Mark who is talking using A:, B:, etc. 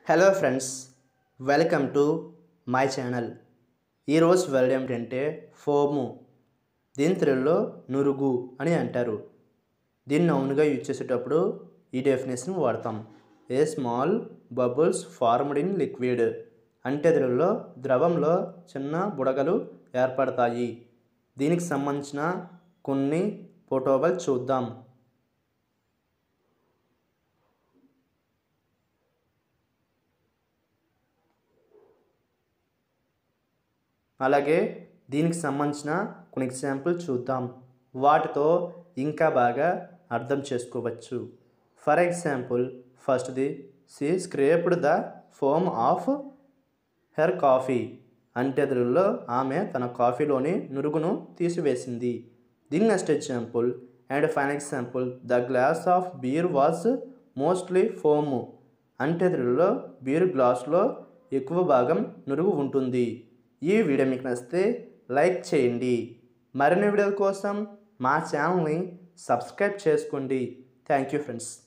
A: hello friends welcome to my channel ఈరోజు word ఏమిటంటే foam దీని తెలుగులో నురుగు అని అంటారు దీన్ని అవునుగా యూజ్ చేసేటప్పుడు ఈ డెఫినేషన్ వాడతాం a small bubbles formed in liquid అంటే తెలుగులో ద్రవంలో చిన్న బుడగలు ఏర్పడతాయి దీనికి సంబంధించిన కొన్ని ఫోటోలు చూద్దాం అలాగే దీనికి సంబంధించిన కొన్ని ఎగ్జాంపుల్ చూద్దాం వాటితో ఇంకా బాగా అర్థం చేసుకోవచ్చు ఫర్ ఎగ్జాంపుల్ ఫస్ట్ది she scraped the foam off her coffee అంటే తెలుగులో ఆమె తన కాఫీలోని నురుగును తీసివేసింది దీని next example and fine example the glass of beer was mostly foam అంటే తెలుగులో బీర్ గ్లాస్లో ఎక్కువ భాగం నురుగు ఉంటుంది ఈ వీడియో మీకు నచ్చితే లైక్ చేయండి మరిన్ని వీడియోల కోసం మా ఛానల్ని సబ్స్క్రైబ్ చేసుకోండి థ్యాంక్ యూ ఫ్రెండ్స్